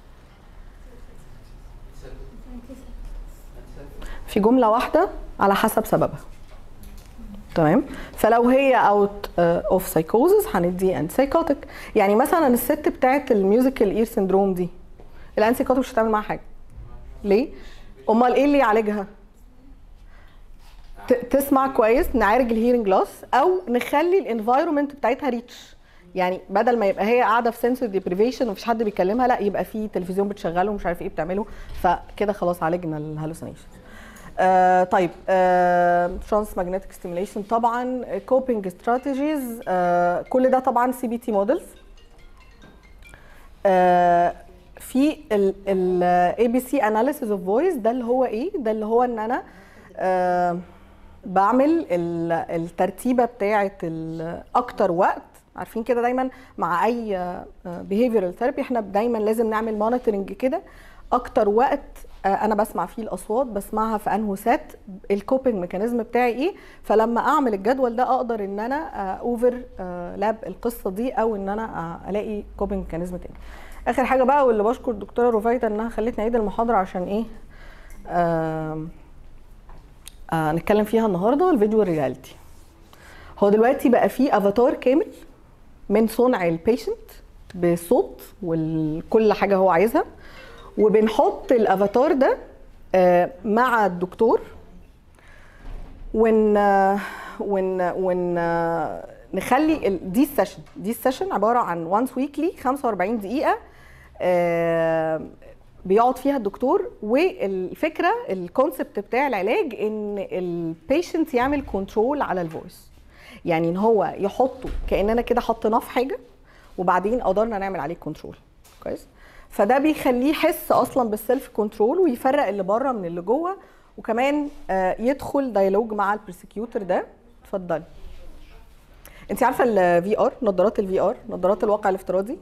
في جمله واحده على حسب سببها تمام فلو هي اوت اوف سايكوزس هندي انت سايكوتيك يعني مثلا الست بتاعت الميوزيكال اير سيندروم دي الانتي سايكوتيك مش هتعمل معاها حاجه ليه امال ايه اللي يعالجها ت- تسمع كويس نعالج الهيرنج لوس او نخلي الانفايرمنت بتاعتها ريتش يعني بدل ما يبقى هي قاعده في سنسور ديبريفيشن ومفيش حد بيكلمها لا يبقى في تلفزيون بتشغله ومش عارف ايه بتعمله فكده خلاص عالجنا الهلوسينيشن آه طيب ترانس ماجنتيك ستيميليشن طبعا كوبينج استراتيجيز آه كل ده طبعا سي بي تي مودلز في الاي بي سي اناليسيس اوف فويس ده اللي هو ايه ده اللي هو ان انا آه بعمل ال- الترتيبه بتاعه ال- اكتر وقت عارفين كده دايما مع اي بيهيفيرال ثيرابي احنا دايما لازم نعمل مونيتورنج كده اكتر وقت آه، انا بسمع فيه الاصوات بسمعها في انهو سات الكوبينج ميكانيزم بتاعي ايه فلما اعمل الجدول ده اقدر ان انا اوفر لاب القصه دي او ان انا آه، الاقي كوبينج ميكانيزم تاني اخر حاجه بقى واللي بشكر الدكتوره رفايده انها خلتني اعيد المحاضره عشان ايه آم، آه نتكلم فيها النهارده الفيديو رياليتي هو دلوقتي بقى فيه افاتار كامل من صنع البيشنت بصوت وكل حاجه هو عايزها وبنحط الافاتار ده آه، مع الدكتور ون ون ون نخلي ال- دي السيشن دي السيشن عباره عن وانس ويكلي 45 دقيقه آه، بيقعد فيها الدكتور والفكره الكونسبت بتاع العلاج ان البيشنت يعمل كنترول على الفويس يعني ان هو يحطه كاننا كده حطيناه في حاجه وبعدين قدرنا نعمل عليه كنترول كويس فده بيخليه يحس اصلا بالسيلف كنترول ويفرق اللي بره من اللي جوه وكمان آه، يدخل ديالوج مع البرسكيوتر ده اتفضلي انت عارفه الفي ار نظارات الفي ار نظارات الواقع الافتراضي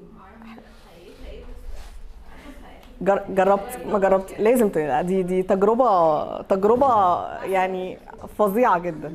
جر- جربت ما جربت لازم ت- دي دي تجربه تجربه يعني فظيعه جدا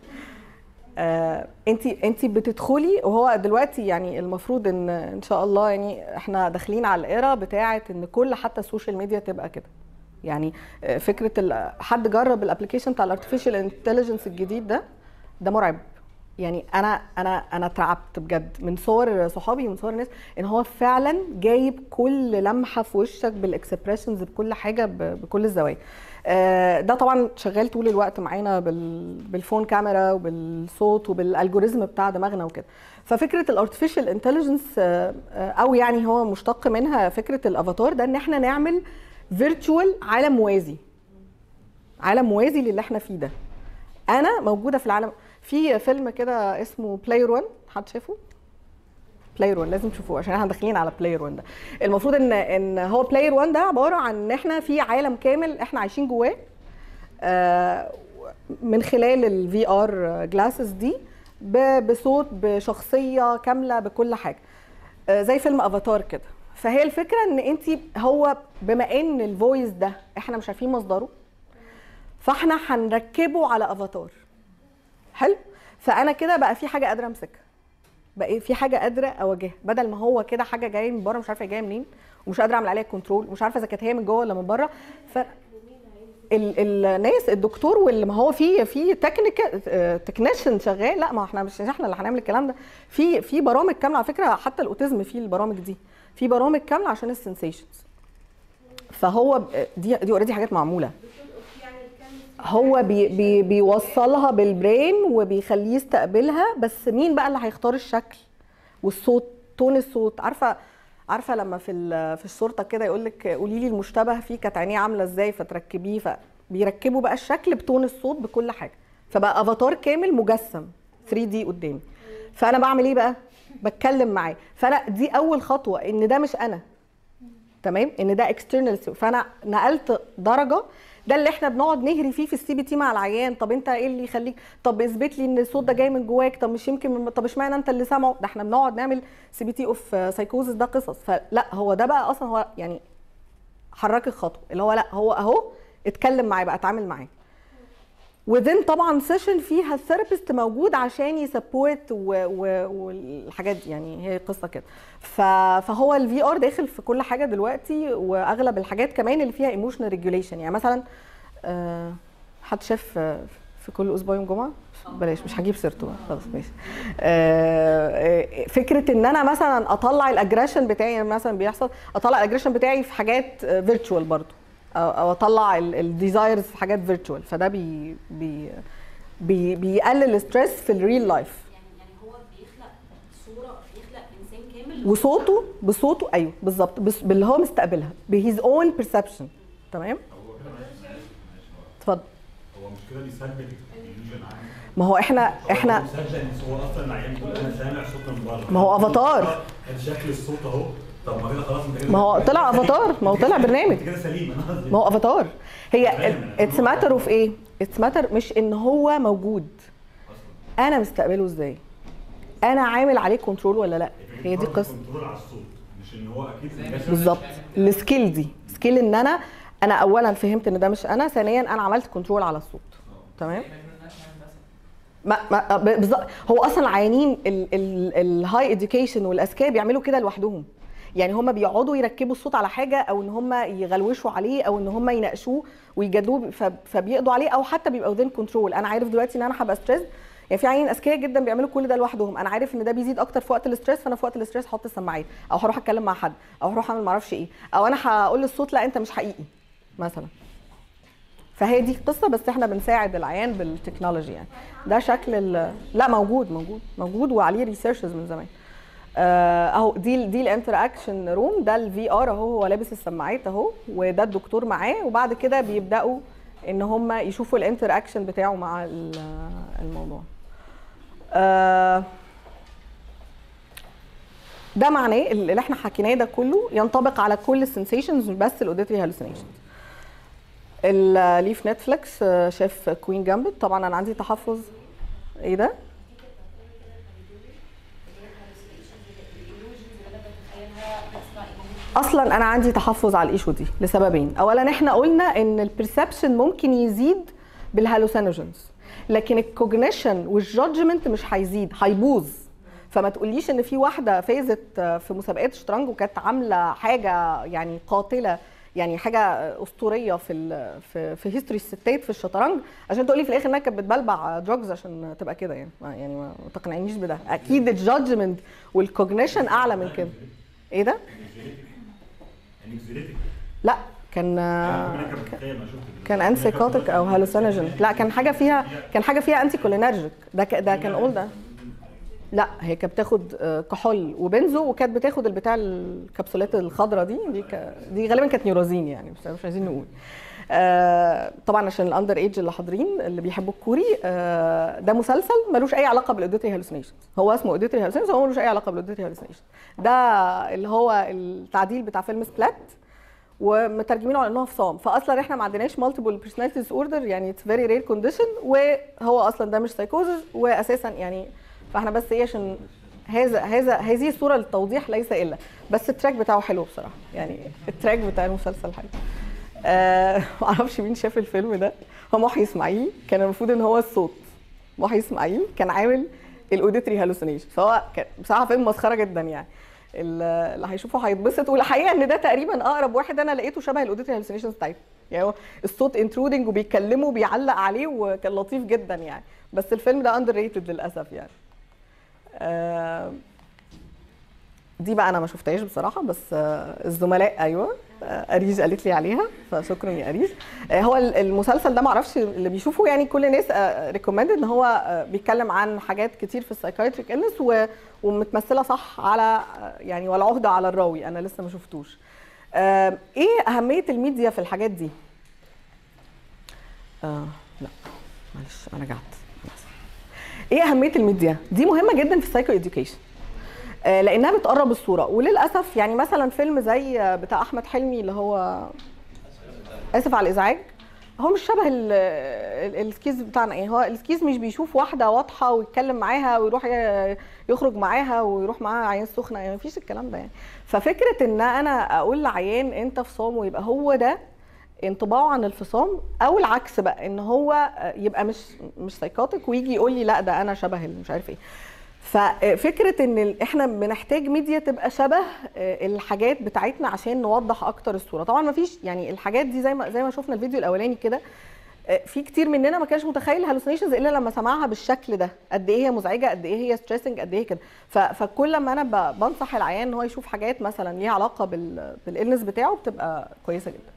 انت انت بتدخلي وهو دلوقتي يعني المفروض ان ان شاء الله يعني احنا داخلين على الايرا بتاعه ان كل حتى السوشيال ميديا تبقى كده يعني آه، فكره ال- حد جرب الابلكيشن بتاع الارتفيشال انتليجنس الجديد ده ده مرعب يعني انا انا انا اترعبت بجد من صور صحابي من صور الناس ان هو فعلا جايب كل لمحه في وشك بالاكسبريشنز بكل حاجه ب- بكل الزوايا آه، ده طبعا شغال طول الوقت معانا بال- بالفون كاميرا وبالصوت وبالالجوريزم بتاع دماغنا وكده ففكره الارتفيشال انتليجنس او يعني هو مشتق منها فكره الافاتار ده ان احنا نعمل فيرتشوال عالم موازي عالم موازي للي احنا فيه ده انا موجوده في العالم في فيلم كده اسمه بلاير 1 حد شافه بلاير 1 لازم تشوفوه عشان احنا داخلين على بلاير 1 ده المفروض ان ان هو بلاير 1 ده عباره عن ان احنا في عالم كامل احنا عايشين جواه آه، من خلال الفي ار جلاسز دي ب- بصوت بشخصيه كامله بكل حاجه آه، زي فيلم افاتار كده فهي الفكره ان انت هو بما ان الفويس ده احنا مش عارفين مصدره فاحنا هنركبه على افاتار حلو فانا كده بقى في حاجه قادره امسكها بقى في حاجه قادره اواجهها بدل ما هو كده حاجه جايه من بره مش عارفه هي جايه منين ومش قادره اعمل عليها كنترول ومش عارفه اذا كانت هي من جوه ولا من بره ف ال- الناس الدكتور واللي ما هو في في تكنيشن شغال لا ما احنا مش احنا اللي هنعمل الكلام ده في في برامج كامله على فكره حتى الاوتيزم في البرامج دي في برامج كامله عشان السنسيشنز فهو ب- دي دي اوريدي حاجات معموله هو بي بي بيوصلها بالبرين وبيخليه يستقبلها بس مين بقى اللي هيختار الشكل والصوت تون الصوت عارفه عارفه لما في ال- في الشرطه كده يقول لك قولي لي المشتبه فيه كانت عينيه عامله ازاي فتركبيه فبيركبوا بقى الشكل بتون الصوت بكل حاجه فبقى افاتار كامل مجسم 3 دي قدامي فانا بعمل ايه بقى بتكلم معاه فانا دي اول خطوه ان ده مش انا تمام ان ده اكسترنال فانا نقلت درجه ده اللي احنا بنقعد نهري فيه في السي بي تي مع العيان طب انت ايه اللي يخليك طب اثبت لي ان الصوت ده جاي من جواك طب مش يمكن من... طب اشمعنى انت اللي سامعه ده احنا بنقعد نعمل سي بي تي اوف سايكوزس ده قصص فلا هو ده بقى اصلا هو يعني حرك الخطوه اللي هو لا هو اهو اتكلم معاه بقى اتعامل معاه وذن طبعا سيشن فيها الثيرابيست موجود عشان يسبورت والحاجات دي يعني هي قصه كده ف- فهو الفي ار داخل في كل حاجه دلوقتي واغلب الحاجات كمان اللي فيها ايموشنال ريجوليشن يعني مثلا آه، حد شاف آه، في كل اسبوع يوم جمعه بلاش مش هجيب سيرته بقى، خلاص ماشي آه، آه، فكره ان انا مثلا اطلع الاجريشن بتاعي يعني مثلا بيحصل اطلع الاجريشن بتاعي في حاجات فيرتشوال برضو او أو اطلع الديزايرز في حاجات فيرتشوال فده بي بي بي بيقلل الستريس في الريل لايف يعني يعني هو بيخلق صوره بيخلق انسان كامل وصوته بصوته ايوه بالظبط بس- باللي هو مستقبلها بهيز اون بيرسبشن تمام اتفضل هو مش كده بيسجل الفيجن عنه ما هو احنا هو احنا مسجل ان هو اصلا العيان بيقول انا سامع صوت من بره ما هو أفاتار. كان شكل الصوت اهو طب ما كده خلاص انت كده ما هو طلع افاتار ما هو طلع برنامج انت كده سليم انا قصدي ما هو افاتار هي فاهم. اتس ماتر اوف ايه اتس ماتر مش ان هو موجود انا مستقبله ازاي انا عامل عليه كنترول ولا لا هي دي القصه كنترول على الصوت مش ان هو اكيد بالظبط السكيل دي سكيل ان انا انا اولا فهمت ان ده مش انا ثانيا انا عملت كنترول على الصوت تمام ما ما ب- بالظبط هو اصلا العيانين الهاي اديوكيشن والاذكياء بيعملوا كده لوحدهم يعني هم بيقعدوا يركبوا الصوت على حاجه او ان هم يغلوشوا عليه او ان هم يناقشوه ويجادلوه ف- فبيقضوا عليه او حتى بيبقوا within كنترول انا عارف دلوقتي ان انا هبقى ستريس يعني في عيانين اذكياء جدا بيعملوا كل ده لوحدهم انا عارف ان ده بيزيد اكتر في وقت الاستريس فانا في وقت الاستريس هحط السماعات او هروح اتكلم مع حد او هروح اعمل معرفش ايه او انا هقول للصوت لا انت مش حقيقي مثلا فهي دي قصه بس احنا بنساعد العيان بالتكنولوجي يعني ده شكل ال- لا موجود موجود موجود وعليه ريسيرشز من زمان آه، اهو دي دي الانتر اكشن روم ده الفي ار اهو هو لابس السماعات اهو وده الدكتور معاه وبعد كده بيبداوا ان هم يشوفوا الانتر اكشن بتاعه مع ال- الموضوع آه، ده معناه اللي احنا حكيناه ده كله ينطبق على كل السنسيشنز مش بس الاوديتري هالوسينيشنز اللي في نتفليكس آه، شاف كوين جامبت طبعا انا عندي تحفظ ايه ده اصلا انا عندي تحفظ على الايشو دي لسببين اولا احنا قلنا ان البرسبشن ممكن يزيد بالهالوسينوجينز لكن الكوجنيشن والجادجمنت مش هيزيد هيبوظ فما تقوليش ان في واحده فازت في مسابقات شطرنج وكانت عامله حاجه يعني قاتله يعني حاجه اسطوريه في ال في في هيستوري الستات في الشطرنج عشان تقولي في الاخر انها كانت بتبلبع دراجز عشان تبقى كده يعني ما يعني ما تقنعنيش بده اكيد الجادجمنت والكوجنيشن اعلى من كده ايه ده انكزيليتك لا كان انا كان متخيل ما شفت كان انسيكوتيك او هالوسينوجين لا كان حاجه فيها كان حاجه فيها انتي كولينرجيك ده ك- ده كان اول ده لا هي كانت بتاخد آه، كحول وبنزو وكانت بتاخد البتاع الكبسولات الخضراء دي دي ك... دي غالبا كانت نيوروزين يعني بس مش عايزين نقول آه طبعا عشان الاندر ايج اللي حاضرين اللي بيحبوا الكوري آه ده مسلسل ملوش اي علاقه بالاوديتري هالوسينيشنز هو اسمه اوديتري هالوسينيشنز هو ملوش اي علاقه بالاوديتري هالوسينيشنز ده اللي هو التعديل بتاع فيلم سبلات ومترجمينه على انه فصام فاصلا احنا ما عندناش مالتيبل بيرسوناليتي ديس اوردر يعني اتس فيري رير كونديشن وهو اصلا ده مش سايكوزس واساسا يعني فاحنا بس ايه عشان هذا هذا هذه الصوره للتوضيح ليس الا بس التراك بتاعه حلو بصراحه يعني التراك بتاع المسلسل حلو آه معرفش مين شاف الفيلم ده هو محي اسماعيل كان المفروض ان هو الصوت محي اسماعيل كان عامل الاوديتري هالوسينيشن فهو كان بصراحه فيلم مسخره جدا يعني ال- اللي هيشوفه هيتبسط والحقيقه ان ده تقريبا اقرب واحد انا لقيته شبه الاوديتري هالوسينيشنز بتاعته يعني هو الصوت انترودنج وبيتكلموا وبيعلق عليه وكان لطيف جدا يعني بس الفيلم ده اندر ريتد للاسف يعني آه، دي بقى انا ما شفتهاش بصراحه بس آه، الزملاء ايوه آه، اريج قالت لي عليها فشكرا يا اريج آه، هو ال- المسلسل ده معرفش اللي بيشوفه يعني كل الناس ريكومند ان هو آه، بيتكلم عن حاجات كتير في السايكايتريك النس ومتمثله صح على آه، يعني ولا عهده على الراوي انا لسه ما شفتوش آه، ايه اهميه الميديا في الحاجات دي آه لا معلش انا رجعت ايه اهميه الميديا دي مهمه جدا في السايكو اديوكيشن آه، لانها بتقرب الصوره وللاسف يعني مثلا فيلم زي آه، بتاع احمد حلمي اللي هو اسف على الازعاج هو مش شبه ال- ال- السكيز بتاعنا ايه هو السكيز مش بيشوف واحده واضحه ويتكلم معاها ويروح ي- يخرج معاها ويروح معاها عيان سخنه يعني مفيش الكلام ده يعني ففكره ان انا اقول لعيان انت فصام ويبقى هو ده انطباعه عن الفصام او العكس بقى ان هو يبقى مش مش سايكوتيك ويجي يقول لي لا ده انا شبه اللي مش عارف ايه ففكره ان ال- احنا بنحتاج ميديا تبقى شبه الحاجات بتاعتنا عشان نوضح اكتر الصوره طبعا ما فيش يعني الحاجات دي زي ما زي ما شفنا الفيديو الاولاني كده في كتير مننا ما كانش متخيل هالوسينيشنز الا لما سمعها بالشكل ده قد ايه هي مزعجه قد ايه هي ستريسنج قد ايه كده ف- فكل ما انا ب- بنصح العيان ان هو يشوف حاجات مثلا ليها علاقه بال بالالنس بتاعه بتبقى كويسه جدا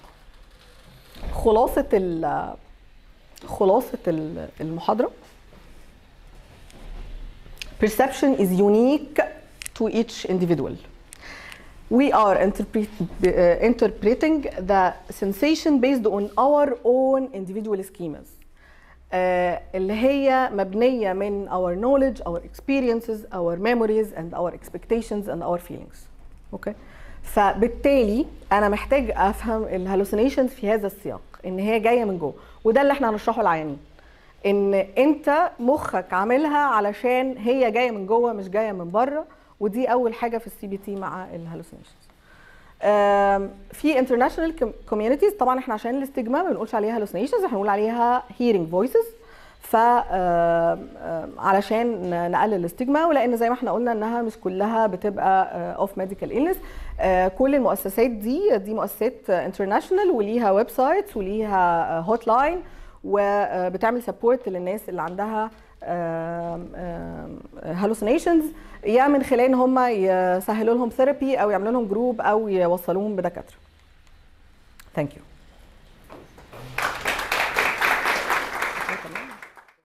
خلاصه ال خلاصه ال- المحاضره perception is unique to each individual we are interpret, uh, interpreting the sensation based on our own individual schemas uh, اللي هي مبنية من our knowledge, our experiences, our memories and our expectations and our feelings اوكي فبالتالي انا محتاج افهم الهلوسينيشنز في هذا السياق ان هي جايه من جوه وده اللي احنا هنشرحه للعيانين ان انت مخك عاملها علشان هي جايه من جوه مش جايه من بره ودي اول حاجه في السي بي تي مع الهلوسينيشنز في انترناشونال كوميونيتيز طبعا احنا عشان الاستجمام ما بنقولش عليها هلوسينيشنز احنا بنقول عليها هيرنج فويسز ف آم، آم، علشان ن- نقلل الاستجما ولان زي ما احنا قلنا انها مش كلها بتبقى اوف ميديكال ايلنس كل المؤسسات دي دي مؤسسات انترناشونال وليها ويب سايتس وليها هوت لاين وبتعمل سبورت للناس اللي عندها هالوسينيشنز يا من خلال ان هم يسهلوا لهم ثيرابي او يعملوا لهم جروب او يوصلوهم بدكاتره ثانك يو